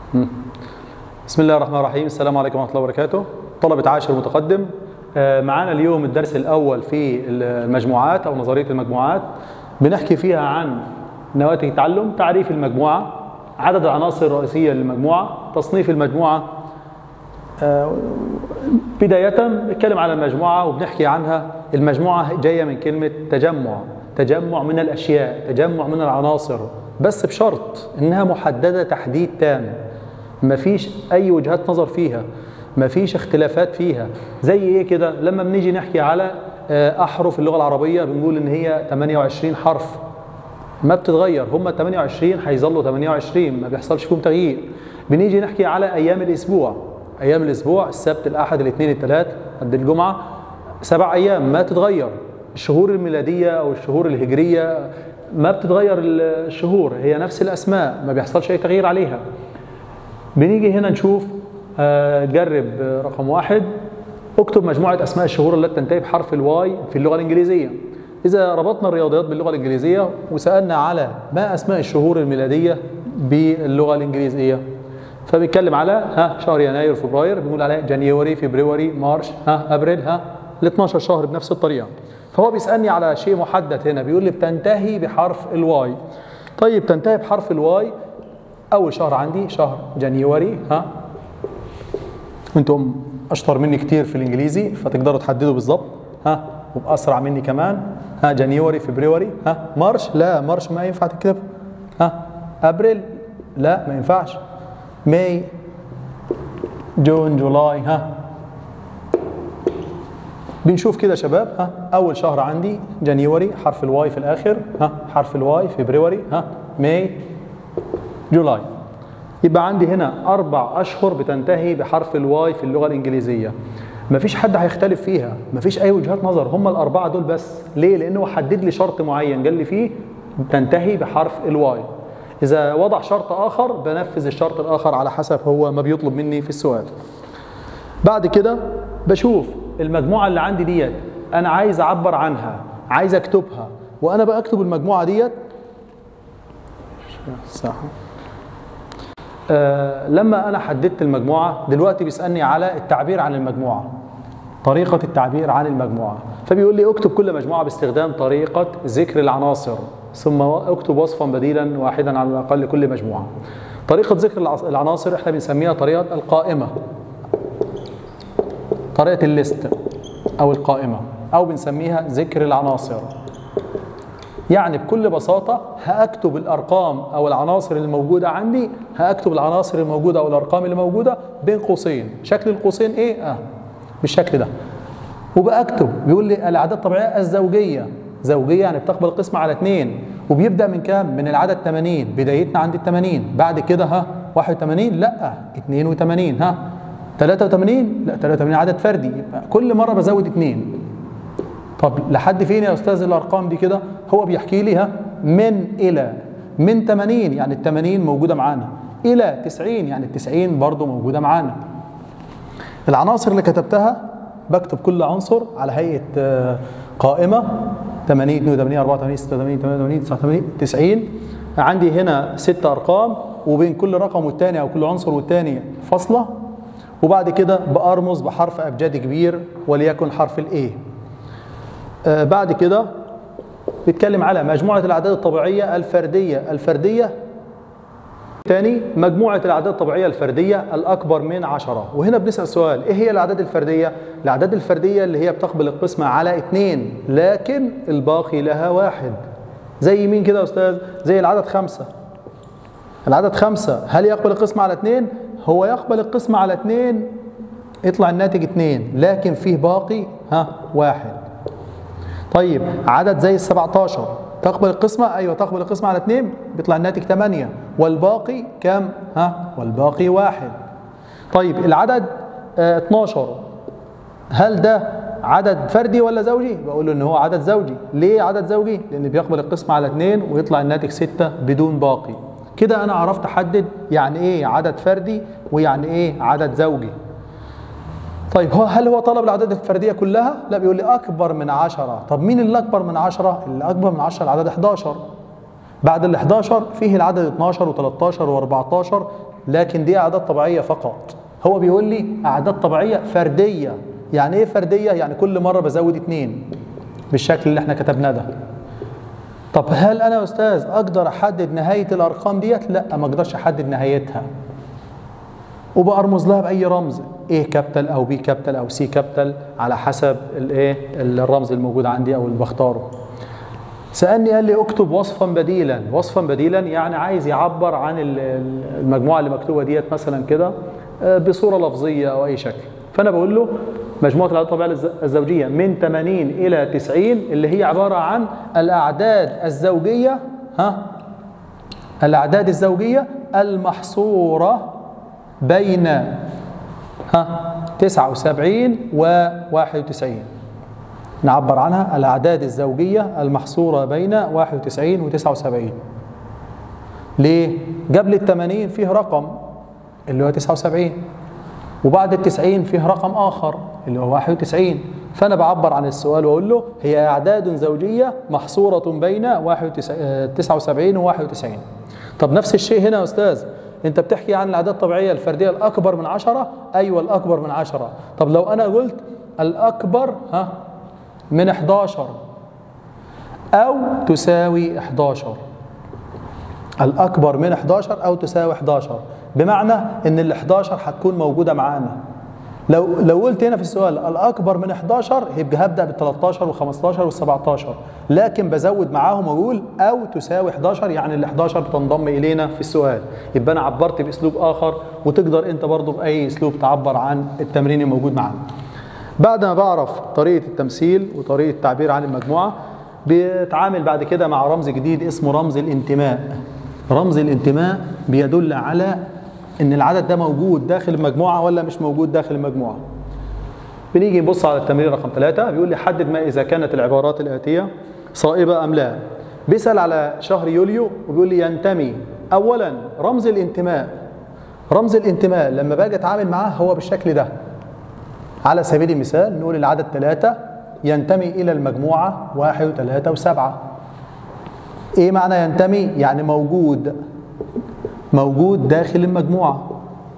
بسم الله الرحمن الرحيم السلام عليكم ورحمة الله وبركاته طلبة عاشر متقدم آه، معانا اليوم الدرس الأول في المجموعات أو نظرية المجموعات بنحكي فيها عن نواتج التعلم تعريف المجموعة عدد العناصر الرئيسية للمجموعة تصنيف المجموعة آه، بداية بنتكلم على المجموعة وبنحكي عنها المجموعة جاية من كلمة تجمع تجمع من الأشياء تجمع من العناصر بس بشرط إنها محددة تحديد تام مفيش أي وجهات نظر فيها مفيش اختلافات فيها زي إيه كده لما بنيجي نحكي على آه، أحرف اللغة العربية بنقول إن هي 28 حرف ما بتتغير هم 28 هيظلوا 28 ما بيحصلش فيهم تغيير بنيجي نحكي على ايام الاسبوع ايام الاسبوع السبت الاحد الاثنين الثلاث قد الجمعه سبع ايام ما تتغير الشهور الميلاديه او الشهور الهجريه ما بتتغير الشهور هي نفس الاسماء ما بيحصلش اي تغيير عليها بنيجي هنا نشوف آه، جرب آه، رقم واحد اكتب مجموعة أسماء الشهور التي تنتهي بحرف الواي في اللغة الإنجليزية إذا ربطنا الرياضيات باللغة الإنجليزية وسألنا على ما أسماء الشهور الميلادية باللغة الإنجليزية فبيتكلم على ها شهر يناير فبراير بنقول عليه جانيوري فبراير مارش ها أبريل ها ال 12 شهر بنفس الطريقة فهو بيسألني على شيء محدد هنا بيقول لي بتنتهي بحرف الواي طيب تنتهي بحرف الواي أول شهر عندي شهر جانيوري ها وانتم اشطر مني كتير في الانجليزي فتقدروا تحددوا بالظبط ها وباسرع مني كمان ها جانيوري فبراير ها مارش لا مارش ما ينفع تكتب ها ابريل لا ما ينفعش ماي جون جولاي ها بنشوف كده شباب ها اول شهر عندي جانيوري حرف الواي في الاخر ها حرف الواي فبراير ها ماي جولاي يبقى عندي هنا أربع أشهر بتنتهي بحرف الواي في اللغة الإنجليزية مفيش حد هيختلف فيها مفيش أي وجهات نظر هم الأربعة دول بس ليه؟ لأنه حدد لي شرط معين قال لي فيه تنتهي بحرف الواي إذا وضع شرط آخر بنفذ الشرط الآخر على حسب هو ما بيطلب مني في السؤال بعد كده بشوف المجموعة اللي عندي ديت أنا عايز أعبر عنها عايز أكتبها وأنا بكتب المجموعة ديت صح آه، لما انا حددت المجموعه دلوقتي بيسالني على التعبير عن المجموعه طريقه التعبير عن المجموعه فبيقول لي اكتب كل مجموعه باستخدام طريقه ذكر العناصر ثم اكتب وصفا بديلا واحدا على الاقل لكل مجموعه طريقه ذكر العص- العناصر احنا بنسميها طريقه القائمه طريقه الليست او القائمه او بنسميها ذكر العناصر يعني بكل بساطة هأكتب الأرقام أو العناصر الموجودة عندي هأكتب العناصر الموجودة أو الأرقام اللي موجودة بين قوسين شكل القوسين إيه؟ آه بالشكل ده وبأكتب بيقول لي الأعداد الطبيعية الزوجية زوجية يعني بتقبل القسمة على اثنين وبيبدأ من كام؟ من العدد 80 بدايتنا عند ال 80 بعد كده ها 81 لا 82 ها 83 لا 83 عدد فردي يبقى كل مرة بزود اثنين طب لحد فين يا استاذ الارقام دي كده هو بيحكي لي ها من الى من 80 يعني ال 80 موجوده معانا الى 90 يعني ال 90 برضه موجوده معانا العناصر اللي كتبتها بكتب كل عنصر على هيئه آه، قائمه 80 82 84 86 88 89 90 عندي هنا ست ارقام وبين كل رقم والتاني او كل عنصر والتاني فاصله وبعد كده بارمز بحرف ابجدي كبير وليكن حرف الاي آه، بعد كده بيتكلم على مجموعة الأعداد الطبيعية الفردية الفردية تاني مجموعة الأعداد الطبيعية الفردية الأكبر من عشرة وهنا بنسأل سؤال إيه هي الأعداد الفردية؟ الأعداد الفردية اللي هي بتقبل القسمة على اثنين لكن الباقي لها واحد زي مين كده يا أستاذ؟ زي العدد خمسة العدد خمسة هل يقبل القسمة على اثنين؟ هو يقبل القسمة على اثنين يطلع الناتج اثنين لكن فيه باقي ها واحد طيب عدد زي ال 17 تقبل القسمة أيوة تقبل القسمة على 2 بيطلع الناتج 8 والباقي كم؟ ها والباقي واحد طيب العدد آه 12 هل ده عدد فردي ولا زوجي؟ بقول له ان هو عدد زوجي، ليه عدد زوجي؟ لان بيقبل القسمة على 2 ويطلع الناتج 6 بدون باقي. كده انا عرفت احدد يعني ايه عدد فردي ويعني ايه عدد زوجي. طيب هو هل هو طلب الأعداد الفردية كلها؟ لا بيقول لي أكبر من عشرة طب مين اللي أكبر من عشرة؟ اللي أكبر من عشرة العدد 11 بعد ال 11 فيه العدد 12 و13 و14 لكن دي اعداد طبيعيه فقط هو بيقول لي اعداد طبيعيه فرديه يعني ايه فرديه يعني كل مره بزود اتنين بالشكل اللي احنا كتبناه ده طب هل انا يا استاذ اقدر احدد نهايه الارقام ديت لا ما اقدرش احدد نهايتها وبرمز لها باي رمز ايه كابيتال او بي كابيتال او سي كابيتال على حسب الايه الرمز الموجود عندي او اللي بختاره سالني قال لي اكتب وصفا بديلا وصفا بديلا يعني عايز يعبر عن ال- ال- المجموعه اللي مكتوبه ديت مثلا كده آه، بصوره لفظيه او اي شكل فانا بقول له مجموعه الاعداد الطبيعيه الز- الزوجيه من 80 الى 90 اللي هي عباره عن الاعداد الزوجيه ها الاعداد الزوجيه المحصوره بين ها 79 و 91 نعبر عنها الأعداد الزوجية المحصورة بين 91 و 79 ليه؟ قبل ال 80 فيه رقم اللي هو 79 وبعد ال 90 فيه رقم آخر اللي هو 91 فأنا بعبر عن السؤال وأقول له هي أعداد زوجية محصورة بين 91 79 و 91 طب نفس الشيء هنا يا أستاذ أنت بتحكي عن الأعداد الطبيعية الفردية الأكبر من عشرة أيوة الأكبر من عشرة طب لو أنا قلت الأكبر ها من 11 أو تساوي 11 الأكبر من 11 أو تساوي 11 بمعنى إن ال 11 هتكون موجودة معانا لو لو قلت هنا في السؤال الأكبر من 11 يبقى هبدأ بال 13 وال 15 وال 17 لكن بزود معاهم وأقول أو تساوي 11 يعني ال 11 بتنضم إلينا في السؤال يبقى أنا عبرت بأسلوب آخر وتقدر أنت برضه بأي أسلوب تعبر عن التمرين الموجود معانا بعد ما بعرف طريقة التمثيل وطريقة التعبير عن المجموعة بيتعامل بعد كده مع رمز جديد اسمه رمز الانتماء رمز الانتماء بيدل على ان العدد ده موجود داخل المجموعة ولا مش موجود داخل المجموعة بنيجي نبص على التمرين رقم ثلاثة بيقول لي حدد ما إذا كانت العبارات الآتية صائبة أم لا بيسأل على شهر يوليو وبيقول لي ينتمي أولا رمز الانتماء رمز الانتماء لما باجي أتعامل معاه هو بالشكل ده على سبيل المثال نقول العدد ثلاثة ينتمي إلى المجموعة واحد وثلاثة وسبعة إيه معنى ينتمي؟ يعني موجود موجود داخل المجموعة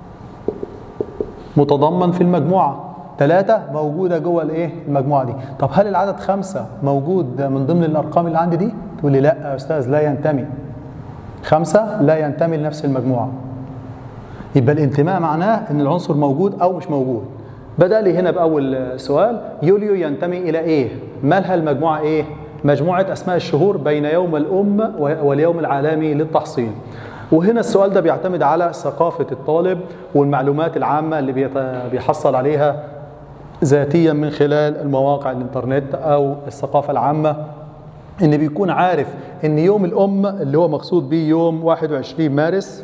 متضمن في المجموعة ثلاثة موجودة جوه الإيه؟ المجموعة دي طب هل العدد خمسة موجود من ضمن الأرقام اللي عندي دي؟ تقول لي لا يا أستاذ لا ينتمي خمسة لا ينتمي لنفس المجموعة يبقى الانتماء معناه ان العنصر موجود او مش موجود بدا لي هنا باول سؤال يوليو ينتمي الى ايه مالها المجموعه ايه مجموعه اسماء الشهور بين يوم الام واليوم العالمي للتحصيل وهنا السؤال ده بيعتمد على ثقافه الطالب والمعلومات العامه اللي بيت- بيحصل عليها ذاتيا من خلال المواقع الانترنت او الثقافه العامه ان بيكون عارف ان يوم الام اللي هو مقصود بيه يوم 21 مارس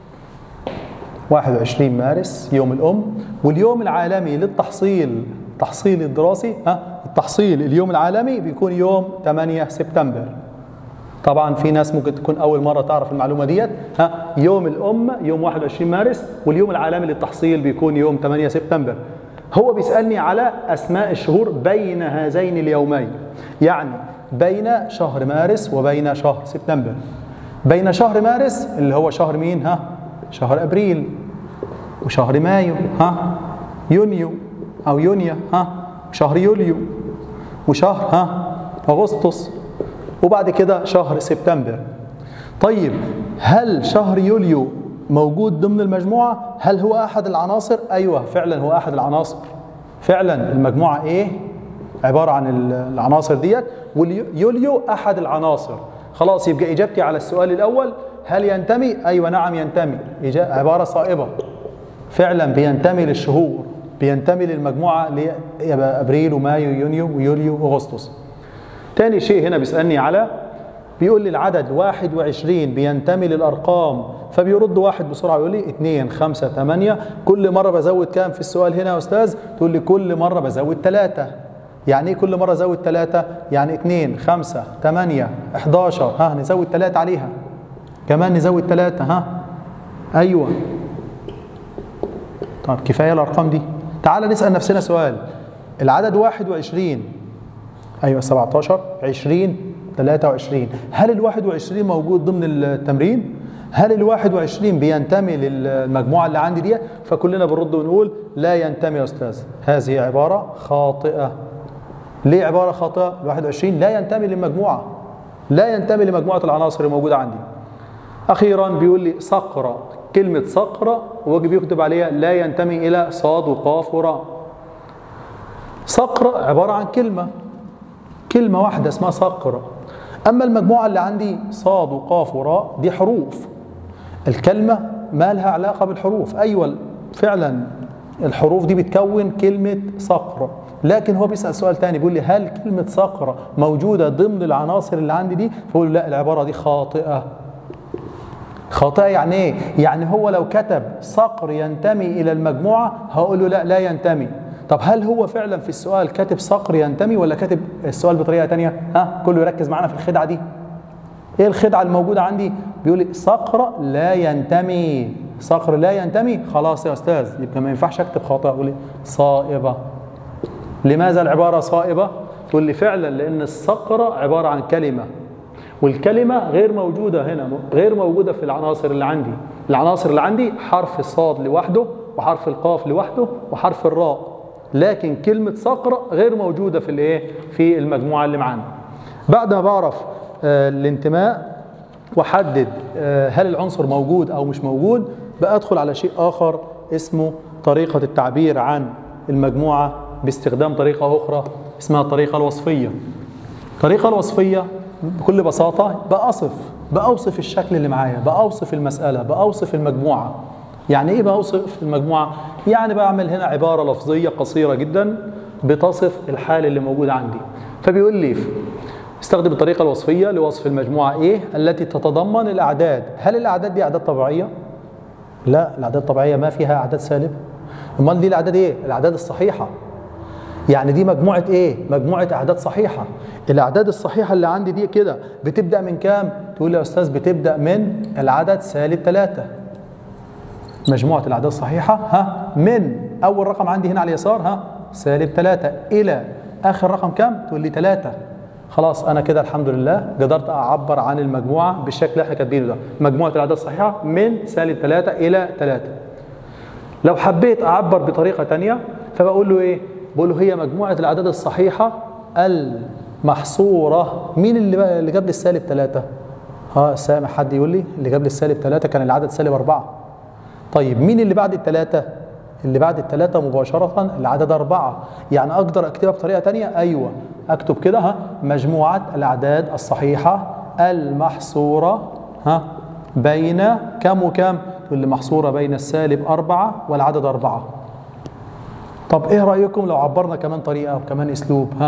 21 مارس يوم الأم واليوم العالمي للتحصيل التحصيل الدراسي ها التحصيل اليوم العالمي بيكون يوم 8 سبتمبر طبعا في ناس ممكن تكون أول مرة تعرف المعلومة ديت ها يوم الأم يوم 21 مارس واليوم العالمي للتحصيل بيكون يوم 8 سبتمبر هو بيسألني على أسماء الشهور بين هذين اليومين يعني بين شهر مارس وبين شهر سبتمبر بين شهر مارس اللي هو شهر مين ها شهر ابريل وشهر مايو ها يونيو او يونيو ها شهر يوليو وشهر ها اغسطس وبعد كده شهر سبتمبر طيب هل شهر يوليو موجود ضمن المجموعه هل هو احد العناصر ايوه فعلا هو احد العناصر فعلا المجموعه ايه عباره عن ال- العناصر ديت واليوليو احد العناصر خلاص يبقى اجابتي على السؤال الاول هل ينتمي ايوه نعم ينتمي إجا- عباره صائبه فعلا بينتمي للشهور بينتمي للمجموعه اللي هي يبقى ابريل ومايو ويونيو ويوليو واغسطس تاني شيء هنا بيسالني على بيقول لي العدد 21 بينتمي للارقام فبيرد واحد بسرعه يقول لي 2 5 8 كل مره بزود كام في السؤال هنا يا استاذ تقول لي كل مره بزود 3 يعني ايه كل مره ازود 3 يعني 2 5 8 11 ها نزود 3 عليها كمان نزود 3 ها ايوه طب كفايه الارقام دي تعال نسال نفسنا سؤال العدد 21 ايوه 17 20 23 هل ال 21 موجود ضمن التمرين؟ هل ال 21 بينتمي للمجموعة اللي عندي دي فكلنا بنرد ونقول لا ينتمي يا أستاذ هذه عبارة خاطئة ليه عبارة خاطئة ال 21 لا ينتمي للمجموعة لا ينتمي لمجموعة العناصر الموجودة عندي أخيرا بيقول لي صقرة كلمة صقرة واجب يكتب عليها لا ينتمي إلى صاد وقاف وراء صقرة عبارة عن كلمة كلمة واحدة اسمها صقرة أما المجموعة اللي عندي صاد وقاف وراء دي حروف الكلمة ما لها علاقة بالحروف أيوة فعلا الحروف دي بتكون كلمة صقرة لكن هو بيسأل سؤال تاني بيقول لي هل كلمة صقرة موجودة ضمن العناصر اللي عندي دي فأقول له لا العبارة دي خاطئة خاطئة يعني ايه؟ يعني هو لو كتب صقر ينتمي إلى المجموعة هقول له لا لا ينتمي طب هل هو فعلا في السؤال كاتب صقر ينتمي ولا كاتب السؤال بطريقة تانية؟ ها كله يركز معانا في الخدعة دي ايه الخدعة الموجودة عندي؟ بيقول لي صقر لا ينتمي صقر لا ينتمي خلاص يا أستاذ يبقى ما ينفعش أكتب خاطئة أقول لي صائبة لماذا العبارة صائبة؟ تقول لي فعلا لأن الصقرة عبارة عن كلمة والكلمة غير موجودة هنا غير موجودة في العناصر اللي عندي العناصر اللي عندي حرف الصاد لوحده وحرف القاف لوحده وحرف الراء لكن كلمة صقر غير موجودة في الايه في المجموعة اللي معانا بعد ما بعرف آه الانتماء واحدد آه هل العنصر موجود او مش موجود بأدخل على شيء اخر اسمه طريقة التعبير عن المجموعة باستخدام طريقة اخرى اسمها الطريقة الوصفية الطريقة الوصفية بكل بساطة بأصف بأوصف الشكل اللي معايا بأوصف المسألة بأوصف المجموعة يعني إيه بأوصف المجموعة؟ يعني بعمل هنا عبارة لفظية قصيرة جدا بتصف الحال اللي موجود عندي فبيقول لي استخدم الطريقة الوصفية لوصف المجموعة إيه التي تتضمن الأعداد هل الأعداد دي أعداد طبيعية؟ لا الأعداد الطبيعية ما فيها أعداد سالب أمال دي الأعداد إيه؟ الأعداد الصحيحة يعني دي مجموعة ايه؟ مجموعة اعداد صحيحة. الاعداد الصحيحة اللي عندي دي كده بتبدأ من كام؟ تقول لي يا استاذ بتبدأ من العدد سالب ثلاثة. مجموعة الاعداد الصحيحة ها من اول رقم عندي هنا على اليسار ها سالب ثلاثة الى اخر رقم كام؟ تقول لي ثلاثة. خلاص انا كده الحمد لله قدرت اعبر عن المجموعة بالشكل اللي احنا كاتبينه ده. مجموعة الاعداد الصحيحة من سالب ثلاثة الى ثلاثة. لو حبيت اعبر بطريقة ثانية فبقول له ايه؟ بقول له هي مجموعة الأعداد الصحيحة المحصورة مين اللي اللي جاب لي السالب ثلاثة؟ اه سامع حد يقول لي اللي جاب لي السالب ثلاثة كان العدد سالب أربعة. طيب مين اللي بعد الثلاثة؟ اللي بعد الثلاثة مباشرة العدد أربعة، يعني أقدر أكتبها بطريقة تانية؟ أيوه أكتب كده ها مجموعة الأعداد الصحيحة المحصورة ها بين كم وكم؟ تقول لي محصورة بين السالب أربعة والعدد أربعة. طب ايه رايكم لو عبرنا كمان طريقه وكمان اسلوب ها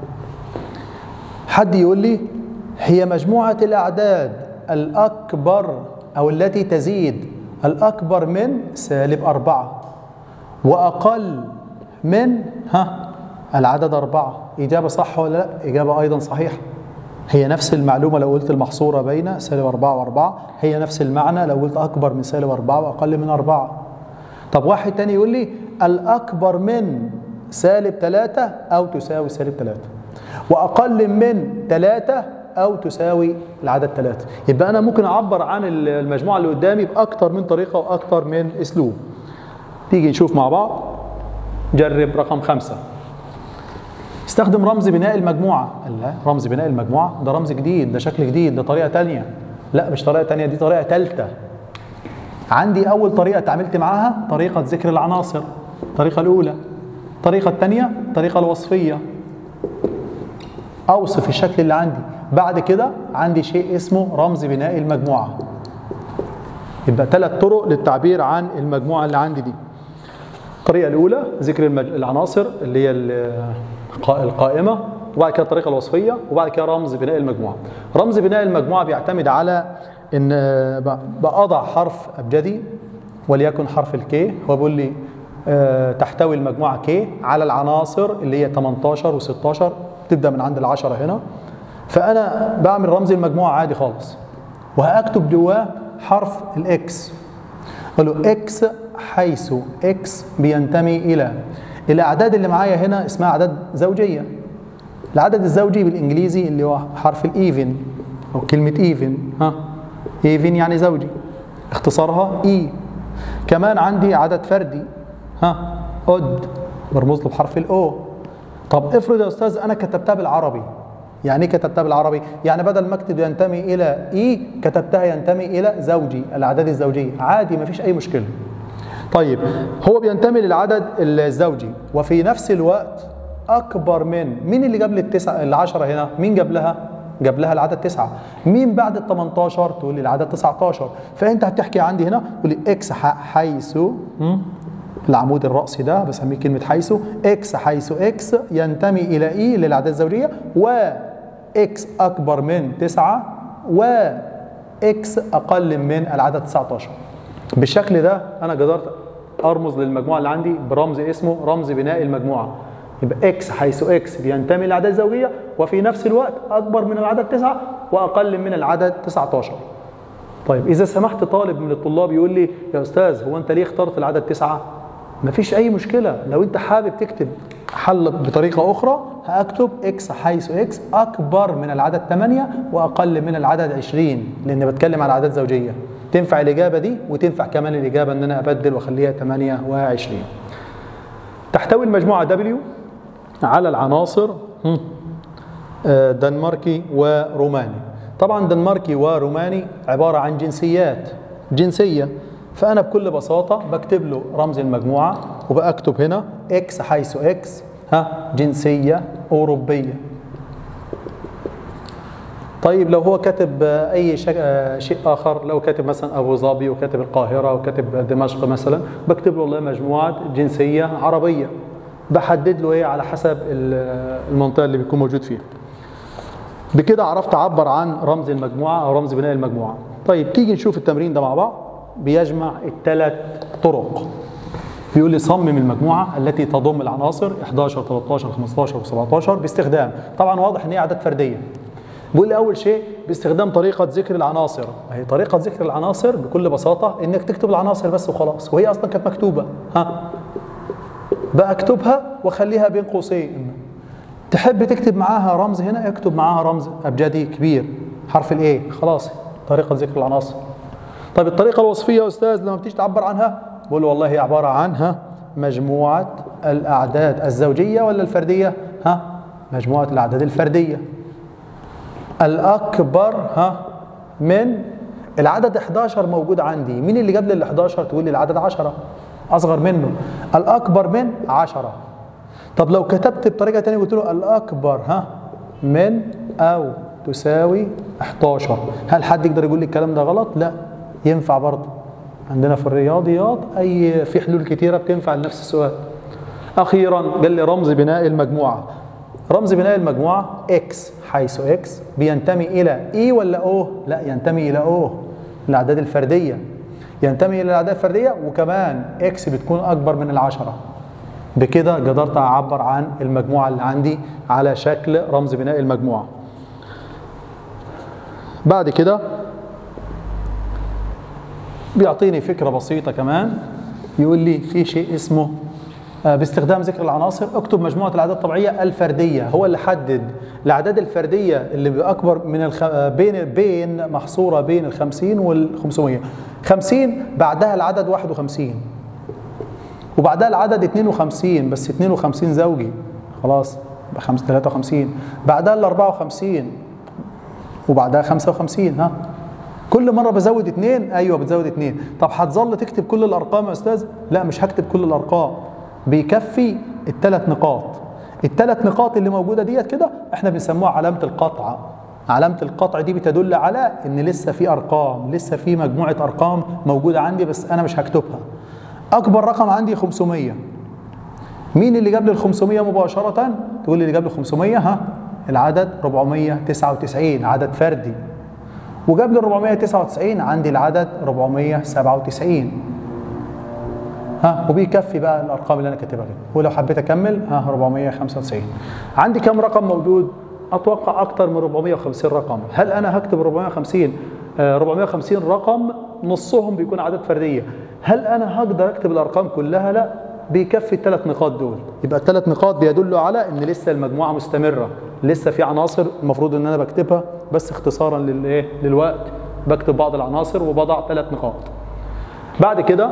حد يقول لي هي مجموعه الاعداد الاكبر او التي تزيد الاكبر من سالب أربعة واقل من ها العدد أربعة إجابة صح ولا لا؟ إجابة أيضا صحيحة هي نفس المعلومة لو قلت المحصورة بين سالب أربعة وأربعة هي نفس المعنى لو قلت أكبر من سالب أربعة وأقل من أربعة طب واحد تاني يقول لي الأكبر من سالب ثلاثة أو تساوي سالب ثلاثة وأقل من ثلاثة أو تساوي العدد ثلاثة يبقى أنا ممكن أعبر عن المجموعة اللي قدامي بأكتر من طريقة وأكتر من أسلوب تيجي نشوف مع بعض جرب رقم خمسة استخدم رمز بناء المجموعة لا رمز بناء المجموعة ده رمز جديد ده شكل جديد ده طريقة تانية لا مش طريقة تانية دي طريقة تالتة عندي أول طريقة اتعاملت معاها طريقة ذكر العناصر الطريقة الأولى الطريقة الثانية الطريقة الوصفية أوصف الشكل اللي عندي بعد كده عندي شيء اسمه رمز بناء المجموعة يبقى ثلاث طرق للتعبير عن المجموعة اللي عندي دي الطريقة الأولى ذكر المج... العناصر اللي هي القائمة وبعد كده الطريقة الوصفية وبعد كده رمز بناء المجموعة رمز بناء المجموعة بيعتمد على ان بأضع حرف أبجدي وليكن حرف الكي هو بيقول لي أه تحتوي المجموعة كي على العناصر اللي هي 18 و16 تبدأ من عند العشرة هنا فأنا بعمل رمز المجموعة عادي خالص وهأكتب جواه حرف الإكس أقول له إكس حيث إكس بينتمي إلى الأعداد اللي معايا هنا اسمها أعداد زوجية العدد الزوجي بالإنجليزي اللي هو حرف الإيفن أو كلمة إيفن ها إيفن يعني زوجي اختصارها اي كمان عندي عدد فردي ها أد مرموز له بحرف الاو طب افرض يا استاذ انا كتبتها بالعربي يعني ايه كتبتها بالعربي؟ يعني بدل ما اكتب ينتمي الى اي كتبتها ينتمي الى زوجي الاعداد الزوجيه عادي مفيش اي مشكله طيب هو بينتمي للعدد الزوجي وفي نفس الوقت اكبر من مين اللي جاب لي التسعه العشره هنا؟ مين جاب لها؟ جاب لها العدد تسعة مين بعد ال 18 تقول لي العدد 19 فانت هتحكي عندي هنا تقول لي اكس حيث العمود الرأسي ده بسميه كلمة حيث اكس حيث اكس ينتمي إلى اي للأعداد الزوجية و اكس أكبر من 9 و اكس أقل من العدد 19 بالشكل ده أنا قدرت أرمز للمجموعة اللي عندي برمز اسمه رمز بناء المجموعة يبقى اكس حيث اكس بينتمي للأعداد الزوجية وفي نفس الوقت أكبر من العدد 9 وأقل من العدد 19 طيب إذا سمحت طالب من الطلاب يقول لي يا أستاذ هو أنت ليه اخترت العدد 9 مفيش اي مشكله لو انت حابب تكتب حل بطريقه اخرى هاكتب اكس حيث اكس اكبر من العدد 8 واقل من العدد 20 لان بتكلم على اعداد زوجيه تنفع الاجابه دي وتنفع كمان الاجابه ان انا ابدل واخليها 28 تحتوي المجموعه دبليو على العناصر دنماركي وروماني طبعا دنماركي وروماني عباره عن جنسيات جنسيه فأنا بكل بساطة بكتب له رمز المجموعة وبكتب هنا إكس حيث إكس ها جنسية أوروبية طيب لو هو كاتب أي شيء آخر لو كاتب مثلا أبو ظبي وكاتب القاهرة وكاتب دمشق مثلا بكتب له والله مجموعة جنسية عربية بحدد له إيه على حسب المنطقة اللي بيكون موجود فيها بكده عرفت أعبر عن رمز المجموعة أو رمز بناء المجموعة طيب تيجي نشوف التمرين ده مع بعض بيجمع الثلاث طرق بيقول لي صمم المجموعة التي تضم العناصر 11 13 15 و17 باستخدام طبعا واضح ان هي اعداد فردية بيقول لي اول شيء باستخدام طريقة ذكر العناصر هي طريقة ذكر العناصر بكل بساطة انك تكتب العناصر بس وخلاص وهي اصلا كانت مكتوبة ها بكتبها واخليها بين قوسين تحب تكتب معاها رمز هنا اكتب معاها رمز ابجدي كبير حرف الايه خلاص طريقة ذكر العناصر طيب الطريقة الوصفية يا أستاذ لما بتيجي تعبر عنها بقول والله هي عبارة عنها مجموعة الأعداد الزوجية ولا الفردية ها مجموعة الأعداد الفردية الأكبر ها من العدد 11 موجود عندي مين اللي جاب لي ال 11 تقول لي العدد 10 أصغر منه الأكبر من 10 طب لو كتبت بطريقة ثانيه قلت له الأكبر ها من أو تساوي 11 هل حد يقدر يقول لي الكلام ده غلط؟ لا ينفع برضه عندنا في الرياضيات اي في حلول كتيره بتنفع لنفس السؤال اخيرا قال لي رمز بناء المجموعه رمز بناء المجموعه اكس حيث اكس بينتمي الى اي ولا او لا ينتمي الى او الاعداد الفرديه ينتمي الى الاعداد الفرديه وكمان اكس بتكون اكبر من العشره بكده قدرت اعبر عن المجموعه اللي عندي على شكل رمز بناء المجموعه بعد كده بيعطيني فكرة بسيطة كمان يقول لي في شيء اسمه باستخدام ذكر العناصر اكتب مجموعة الأعداد الطبيعية الفردية هو اللي حدد الأعداد الفردية اللي أكبر من الخ... بين بين محصورة بين ال 50 وال 500 50 بعدها العدد 51 وبعدها العدد 52 بس 52 زوجي خلاص يبقى 53 بعدها ال 54 وبعدها 55 ها كل مره بزود اثنين ايوه بتزود اثنين طب هتظل تكتب كل الارقام يا استاذ لا مش هكتب كل الارقام بيكفي الثلاث نقاط الثلاث نقاط اللي موجوده ديت كده احنا بنسموها علامه القطع علامه القطع دي بتدل على ان لسه في ارقام لسه في مجموعه ارقام موجوده عندي بس انا مش هكتبها اكبر رقم عندي 500 مين اللي جاب لي ال 500 مباشره تقول لي اللي جاب لي 500 ها العدد 499 عدد فردي وجاب لي 499 عندي العدد 497 ها وبيكفي بقى الارقام اللي انا كاتبها كده ولو حبيت اكمل ها 495 عندي كم رقم موجود اتوقع اكتر من 450 رقم هل انا هكتب 450 آه 450 رقم نصهم بيكون اعداد فرديه هل انا هقدر اكتب الارقام كلها لا بيكفي الثلاث نقاط دول يبقى الثلاث نقاط بيدلوا على ان لسه المجموعه مستمره لسه في عناصر المفروض ان انا بكتبها بس اختصارا للايه للوقت بكتب بعض العناصر وبضع ثلاث نقاط بعد كده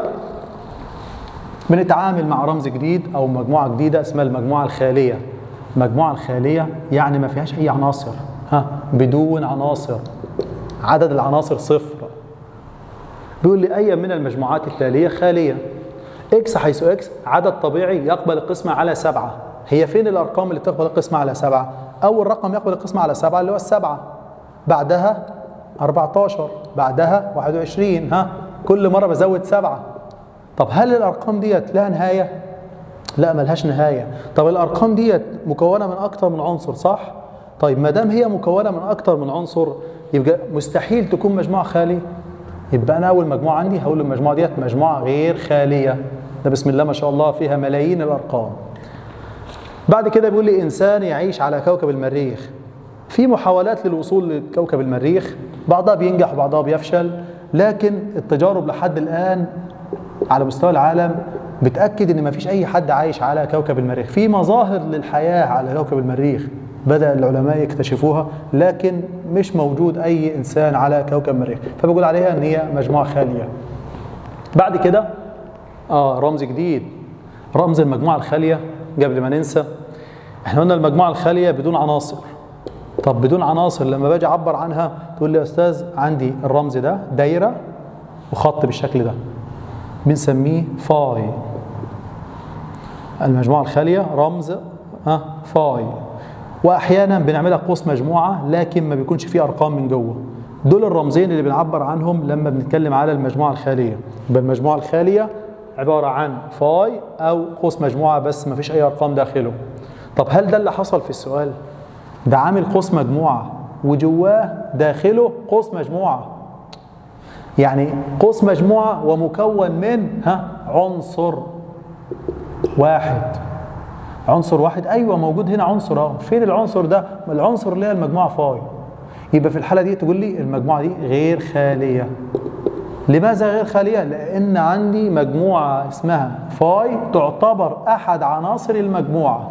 بنتعامل مع رمز جديد او مجموعه جديده اسمها المجموعه الخاليه المجموعه الخاليه يعني ما فيهاش اي عناصر ها بدون عناصر عدد العناصر صفر بيقول لي اي من المجموعات التاليه خاليه اكس حيث اكس عدد طبيعي يقبل القسمه على سبعه هي فين الارقام اللي بتقبل القسمه على سبعه اول رقم يقبل القسمه على سبعه اللي هو السبعه بعدها 14 بعدها 21 ها كل مره بزود سبعه طب هل الارقام ديت لها نهايه لا ملهاش نهايه طب الارقام ديت مكونه من اكتر من عنصر صح طيب ما دام هي مكونه من اكتر من عنصر يبقى مستحيل تكون مجموعه خاليه يبقى انا اول مجموعه عندي هقول المجموعه ديت مجموعه غير خاليه ده بسم الله ما شاء الله فيها ملايين الارقام بعد كده بيقول لي انسان يعيش على كوكب المريخ في محاولات للوصول لكوكب المريخ بعضها بينجح وبعضها بيفشل لكن التجارب لحد الان على مستوى العالم بتاكد ان ما فيش اي حد عايش على كوكب المريخ في مظاهر للحياه على كوكب المريخ بدا العلماء يكتشفوها لكن مش موجود اي انسان على كوكب المريخ فبقول عليها ان هي مجموعه خاليه بعد كده اه رمز جديد رمز المجموعه الخاليه قبل ما ننسى احنا قلنا المجموعه الخاليه بدون عناصر طب بدون عناصر لما باجي اعبر عنها تقول لي يا استاذ عندي الرمز ده دايره وخط بالشكل ده بنسميه فاي المجموعه الخاليه رمز ها فاي واحيانا بنعملها قوس مجموعه لكن ما بيكونش فيه ارقام من جوه دول الرمزين اللي بنعبر عنهم لما بنتكلم على المجموعه الخاليه يبقى المجموعه الخاليه عباره عن فاي او قوس مجموعه بس ما فيش اي ارقام داخله طب هل ده اللي حصل في السؤال ده عامل قوس مجموعه وجواه داخله قوس مجموعه يعني قوس مجموعه ومكون من ها عنصر واحد عنصر واحد ايوه موجود هنا عنصر اهو فين العنصر ده العنصر اللي هي المجموعه فاي يبقى في الحاله دي تقول لي المجموعه دي غير خاليه لماذا غير خاليه لان عندي مجموعه اسمها فاي تعتبر احد عناصر المجموعه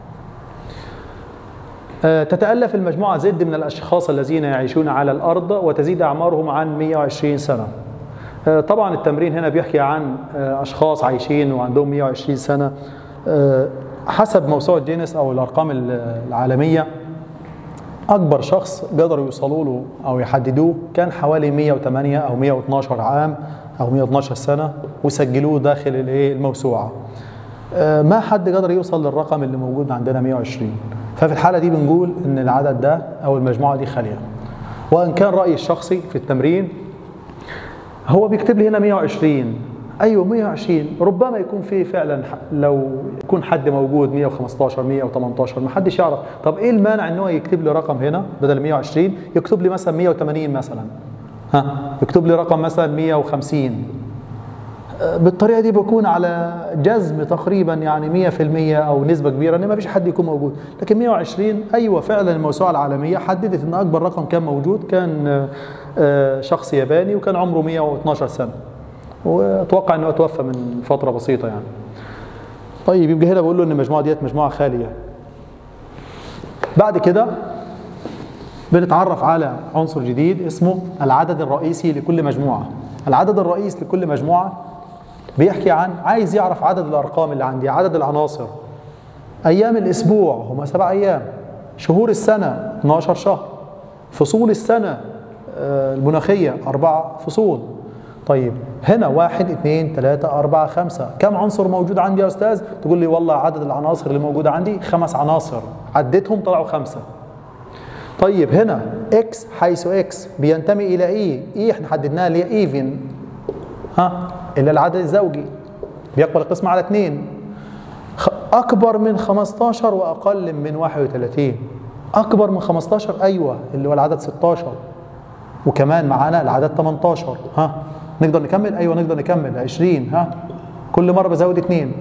تتألف المجموعة زد من الأشخاص الذين يعيشون على الأرض وتزيد أعمارهم عن 120 سنة طبعا التمرين هنا بيحكي عن أشخاص عايشين وعندهم 120 سنة حسب موسوعة جينيس أو الأرقام العالمية أكبر شخص قدروا يوصلوا له أو يحددوه كان حوالي 108 أو 112 عام أو 112 سنة وسجلوه داخل الموسوعة ما حد قدر يوصل للرقم اللي موجود عندنا 120 ففي الحالة دي بنقول إن العدد ده أو المجموعة دي خالية وإن كان رأيي الشخصي في التمرين هو بيكتب لي هنا 120 ايوه 120 ربما يكون في فعلا لو يكون حد موجود 115 118 ما حدش يعرف طب ايه المانع ان هو يكتب لي رقم هنا بدل 120 يكتب لي مثلا 180 مثلا ها يكتب لي رقم مثلا 150 بالطريقه دي بكون على جزم تقريبا يعني 100% او نسبه كبيره ان ما فيش حد يكون موجود لكن 120 ايوه فعلا الموسوعه العالميه حددت ان اكبر رقم كان موجود كان شخص ياباني وكان عمره 112 سنه واتوقع انه توفى من فتره بسيطه يعني طيب يبقى هنا بقول له ان المجموعه ديت مجموعه خاليه بعد كده بنتعرف على عنصر جديد اسمه العدد الرئيسي لكل مجموعه العدد الرئيس لكل مجموعه بيحكي عن عايز يعرف عدد الارقام اللي عندي عدد العناصر ايام الاسبوع هم سبع ايام شهور السنه 12 شهر فصول السنه المناخيه اربع فصول طيب هنا واحد اثنين ثلاثة أربعة خمسة كم عنصر موجود عندي يا أستاذ تقول لي والله عدد العناصر اللي موجودة عندي خمس عناصر عديتهم طلعوا خمسة طيب هنا اكس حيث اكس بينتمي الى اي اي احنا حددناها اللي هي ايفن ها الى العدد الزوجي بيقبل القسمة على اثنين اكبر من 15 واقل من 31 اكبر من 15 ايوه اللي هو العدد 16 وكمان معانا العدد 18 ها نقدر نكمل ايوه نقدر نكمل 20 ها كل مره بزود اثنين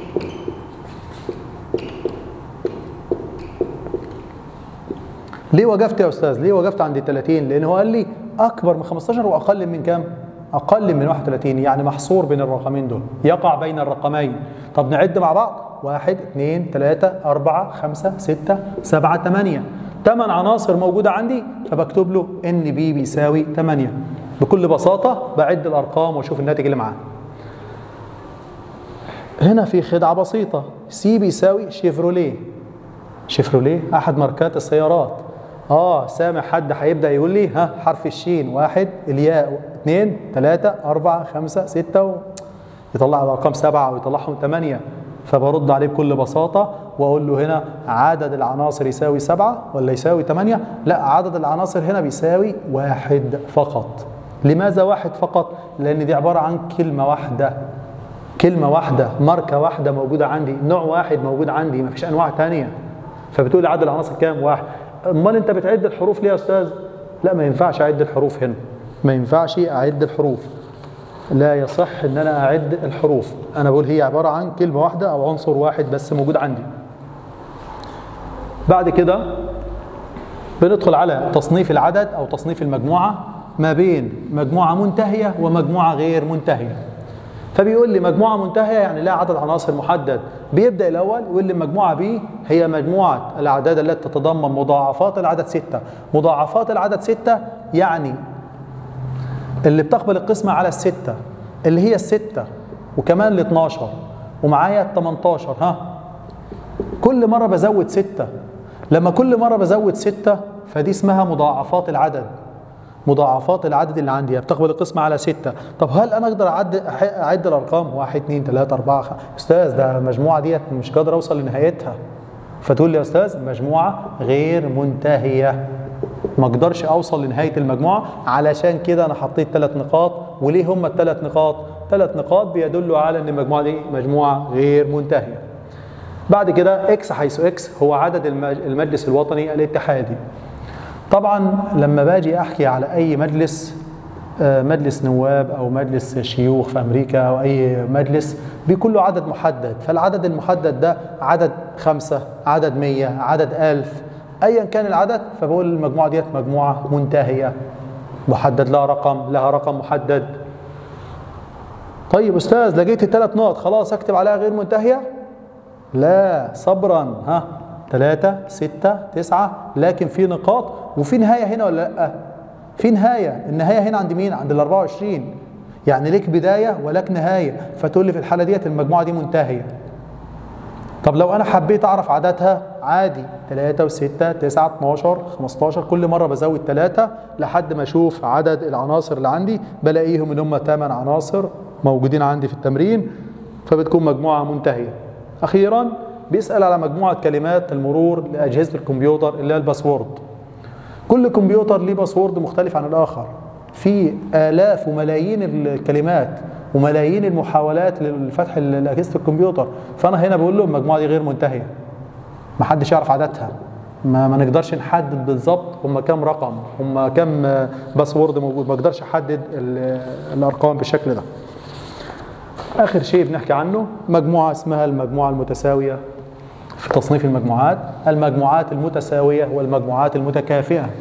ليه وقفت يا استاذ ليه وقفت عند ال 30 لان هو قال لي اكبر من 15 واقل من كام اقل من 31 يعني محصور بين الرقمين دول يقع بين الرقمين طب نعد مع بعض واحد اثنين ثلاثة أربعة خمسة ستة سبعة ثمانية ثمان عناصر موجودة عندي فبكتب له ان بي بيساوي 8 بكل بساطة بعد الأرقام وأشوف الناتج اللي معاه هنا في خدعة بسيطة سي بيساوي شيفروليه شيفروليه أحد ماركات السيارات اه سامع حد هيبدأ يقول لي ها حرف الشين واحد الياء اثنين ثلاثة أربعة خمسة ستة و... يطلع الأرقام سبعة ويطلعهم ثمانية فبرد عليه بكل بساطة وأقول له هنا عدد العناصر يساوي سبعة ولا يساوي ثمانية لا عدد العناصر هنا بيساوي واحد فقط لماذا واحد فقط؟ لأن دي عبارة عن كلمة واحدة كلمة واحدة ماركة واحدة موجودة عندي نوع واحد موجود عندي مفيش أنواع تانية فبتقول لي عدد العناصر كام؟ واحد أمال أنت بتعد الحروف ليه يا أستاذ؟ لا ما ينفعش أعد الحروف هنا ما ينفعش أعد الحروف لا يصح ان انا اعد الحروف انا بقول هي عباره عن كلمه واحده او عنصر واحد بس موجود عندي بعد كده بندخل على تصنيف العدد او تصنيف المجموعه ما بين مجموعه منتهيه ومجموعه غير منتهيه فبيقول لي مجموعه منتهيه يعني لها عدد عناصر محدد بيبدا الاول يقول لي المجموعه بي هي مجموعه الاعداد التي تتضمن مضاعفات العدد سته مضاعفات العدد سته يعني اللي بتقبل القسمة على الستة اللي هي الستة وكمان ال 12 ومعايا ال 18 ها كل مرة بزود ستة لما كل مرة بزود ستة فدي اسمها مضاعفات العدد مضاعفات العدد اللي عندي هي بتقبل القسمة على ستة طب هل أنا أقدر أعد أعد الأرقام واحد اتنين تلاتة أربعة خمسة أستاذ ده المجموعة ديت مش قادر أوصل لنهايتها فتقول لي يا أستاذ مجموعة غير منتهية ما اقدرش اوصل لنهايه المجموعه علشان كده انا حطيت ثلاث نقاط وليه هم الثلاث نقاط ثلاث نقاط بيدلوا على ان المجموعه دي مجموعه غير منتهيه بعد كده اكس حيث اكس هو عدد المجلس الوطني الاتحادي طبعا لما باجي احكي على اي مجلس مجلس نواب او مجلس شيوخ في امريكا او اي مجلس بيكون له عدد محدد فالعدد المحدد ده عدد خمسة عدد مية عدد ألف ايا كان العدد فبقول المجموعه ديت مجموعه منتهيه محدد لها رقم لها رقم محدد طيب استاذ لقيت الثلاث نقط خلاص اكتب عليها غير منتهيه لا صبرا ها ثلاثة ستة تسعة لكن في نقاط وفي نهاية هنا ولا لا في نهاية النهاية هنا عند مين عند ال 24 يعني ليك بداية ولك نهاية فتقول لي في الحالة ديت المجموعة دي منتهية طب لو انا حبيت اعرف عددها عادي 3 و6 9 12 15 كل مره بزود 3 لحد ما اشوف عدد العناصر اللي عندي بلاقيهم ان هم 8 عناصر موجودين عندي في التمرين فبتكون مجموعه منتهيه اخيرا بيسال على مجموعه كلمات المرور لاجهزه الكمبيوتر اللي هي الباسورد كل كمبيوتر ليه باسورد مختلف عن الاخر في الاف وملايين الكلمات وملايين المحاولات لفتح اجهزه الكمبيوتر فانا هنا بقول له المجموعه دي غير منتهيه ما حدش يعرف عددها ما, ما نقدرش نحدد بالظبط هم كام رقم هم كام باسورد موجود ما اقدرش احدد الارقام بالشكل ده اخر شيء بنحكي عنه مجموعه اسمها المجموعه المتساويه في تصنيف المجموعات المجموعات المتساويه والمجموعات المتكافئه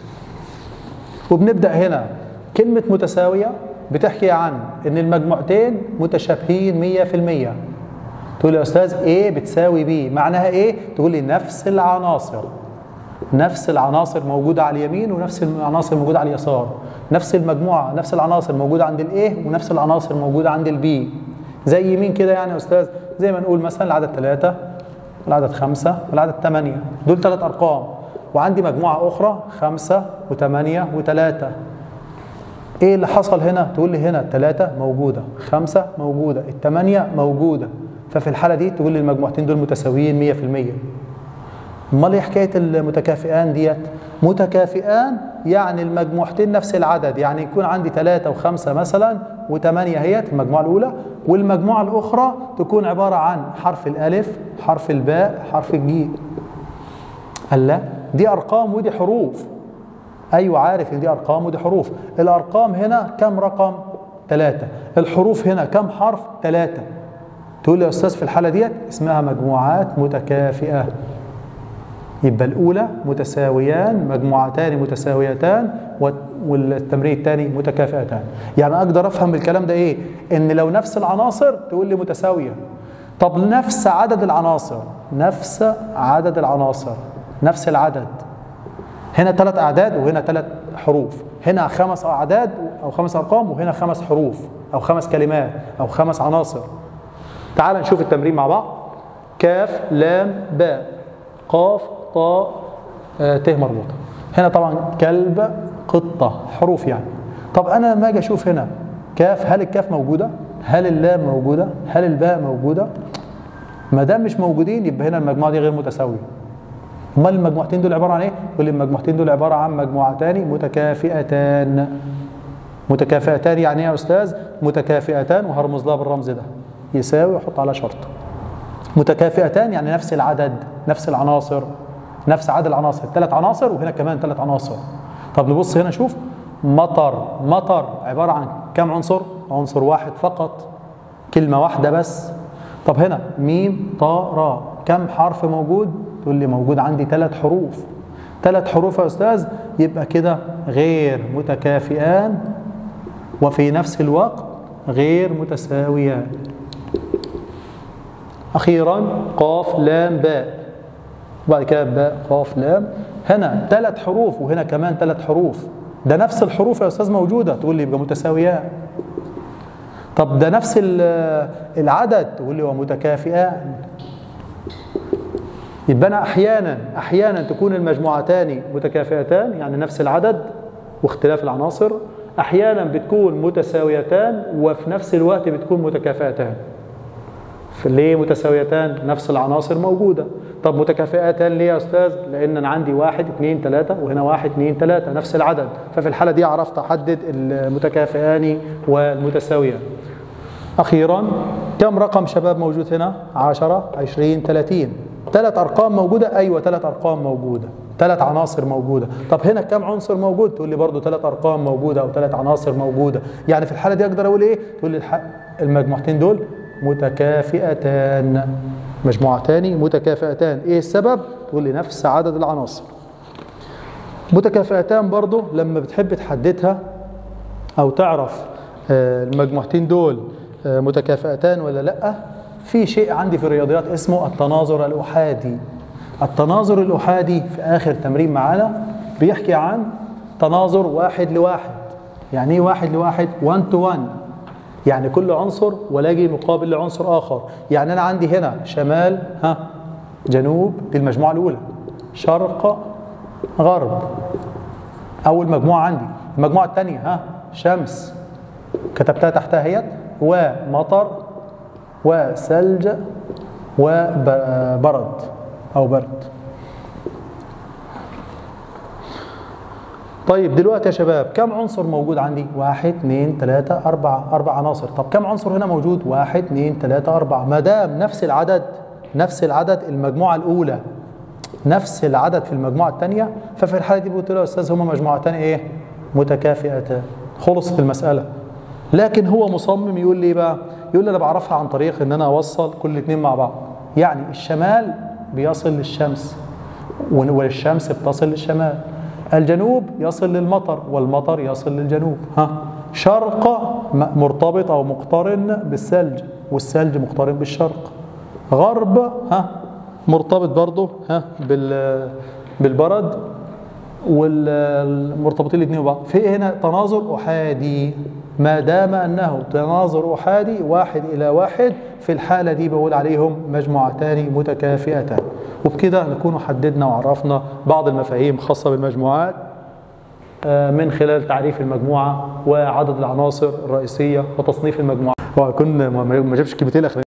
وبنبدا هنا كلمه متساويه بتحكي عن ان المجموعتين متشابهين 100% تقول يا استاذ ايه بتساوي بي معناها ايه تقول لي نفس العناصر نفس العناصر موجوده على اليمين ونفس العناصر موجوده على اليسار نفس المجموعه نفس العناصر موجوده عند الايه ونفس العناصر موجوده عند البي زي مين كده يعني يا استاذ زي ما نقول مثلا العدد ثلاثة والعدد خمسة والعدد ثمانية دول ثلاث أرقام وعندي مجموعة أخرى خمسة وثمانية وثلاثة ايه اللي حصل هنا تقول لي هنا الثلاثة موجودة خمسة موجودة الثمانية موجودة ففي الحالة دي تقول لي المجموعتين دول متساويين 100% امال ايه حكاية المتكافئان ديت متكافئان يعني المجموعتين نفس العدد يعني يكون عندي ثلاثة وخمسة مثلا وثمانية هيت المجموعة الأولى والمجموعة الأخرى تكون عبارة عن حرف الألف حرف الباء حرف الجيم قال لا دي أرقام ودي حروف ايوه عارف ان دي ارقام ودي حروف الارقام هنا كم رقم ثلاثة الحروف هنا كم حرف ثلاثة تقول لي يا استاذ في الحالة ديت اسمها مجموعات متكافئة يبقى الأولى متساويان مجموعتان متساويتان والتمرين الثاني متكافئتان يعني أقدر أفهم الكلام ده إيه إن لو نفس العناصر تقول لي متساوية طب نفس عدد العناصر نفس عدد العناصر نفس العدد هنا ثلاث أعداد وهنا ثلاث حروف هنا خمس اعداد او خمس ارقام وهنا خمس حروف او خمس كلمات او خمس عناصر تعال نشوف التمرين مع بعض كاف لام باء قاف طاء آه، ت مربوطه هنا طبعا كلب قطه حروف يعني طب انا لما اجي اشوف هنا كاف هل الكاف موجوده هل اللام موجوده هل الباء موجوده ما دام مش موجودين يبقى هنا المجموعه دي غير متساويه امال المجموعتين دول عباره عن ايه يقول لي المجموعتين دول عباره عن مجموعتان متكافئتان متكافئتان يعني ايه يا استاذ متكافئتان وهرمز لها بالرمز ده يساوي واحط على شرط متكافئتان يعني نفس العدد نفس العناصر نفس عدد العناصر ثلاث عناصر وهنا كمان ثلاث عناصر طب نبص هنا شوف مطر مطر عباره عن كم عنصر عنصر واحد فقط كلمه واحده بس طب هنا ميم طاء راء كم حرف موجود تقول لي موجود عندي ثلاث حروف ثلاث حروف يا استاذ يبقى كده غير متكافئان وفي نفس الوقت غير متساويان اخيرا قاف لام باء وبعد كده باء قاف لام هنا ثلاث حروف وهنا كمان ثلاث حروف ده نفس الحروف يا استاذ موجوده تقول لي يبقى متساويان طب ده نفس ال- العدد تقول لي ومتكافئان يبقى انا احيانا احيانا تكون المجموعتان متكافئتان يعني نفس العدد واختلاف العناصر احيانا بتكون متساويتان وفي نفس الوقت بتكون متكافئتان ليه متساويتان نفس العناصر موجودة طب متكافئتان ليه يا أستاذ لأن أنا عندي واحد اثنين ثلاثة وهنا واحد اثنين ثلاثة نفس العدد ففي الحالة دي عرفت أحدد المتكافئان والمتساويان أخيرا كم رقم شباب موجود هنا 10 20 30 ثلاث أرقام موجودة أيوة ثلاث أرقام موجودة ثلاث عناصر موجودة طب هنا كم عنصر موجود تقول لي برضو ثلاث أرقام موجودة أو ثلاث عناصر موجودة يعني في الحالة دي أقدر أقول إيه تقول لي الح- المجموعتين دول متكافئتان مجموعتان متكافئتان ايه السبب تقول لي نفس عدد العناصر متكافئتان برضو لما بتحب تحددها او تعرف آه، المجموعتين دول آه، متكافئتان ولا لا في شيء عندي في الرياضيات اسمه التناظر الاحادي التناظر الاحادي في اخر تمرين معانا بيحكي عن تناظر واحد لواحد يعني ايه واحد لواحد 1 تو 1 يعني كل عنصر ولاقي مقابل لعنصر اخر يعني انا عندي هنا شمال ها جنوب دي المجموعه الاولى شرق غرب اول مجموعه عندي المجموعه الثانيه ها شمس كتبتها تحتها هي ومطر وثلج وبرد او برد طيب دلوقتي يا شباب كم عنصر موجود عندي؟ واحد اثنين ثلاثة أربعة أربع عناصر، طب كم عنصر هنا موجود؟ واحد اثنين ثلاثة أربعة، ما دام نفس العدد نفس العدد المجموعة الأولى نفس العدد في المجموعة الثانية ففي الحالة دي قلت له يا أستاذ هما مجموعتان إيه؟ متكافئتان، خلصت المسألة. لكن هو مصمم يقول لي إيه بقى؟ يقول لي أنا بعرفها عن طريق إن أنا أوصل كل اثنين مع بعض، يعني الشمال بيصل للشمس والشمس بتصل للشمال الجنوب يصل للمطر والمطر يصل للجنوب ها شرق م- مرتبط او مقترن بالثلج والثلج مقترن بالشرق غرب ها مرتبط برضه ها بال بالبرد والمرتبطين الاثنين ببعض في هنا تناظر احادي ما دام انه تناظر احادي واحد الى واحد في الحاله دي بقول عليهم مجموعتان متكافئتان وبكده نكون حددنا وعرفنا بعض المفاهيم خاصه بالمجموعات آه، من خلال تعريف المجموعه وعدد العناصر الرئيسيه وتصنيف المجموعه وكنا ما ما جابش كلمتين الاخرين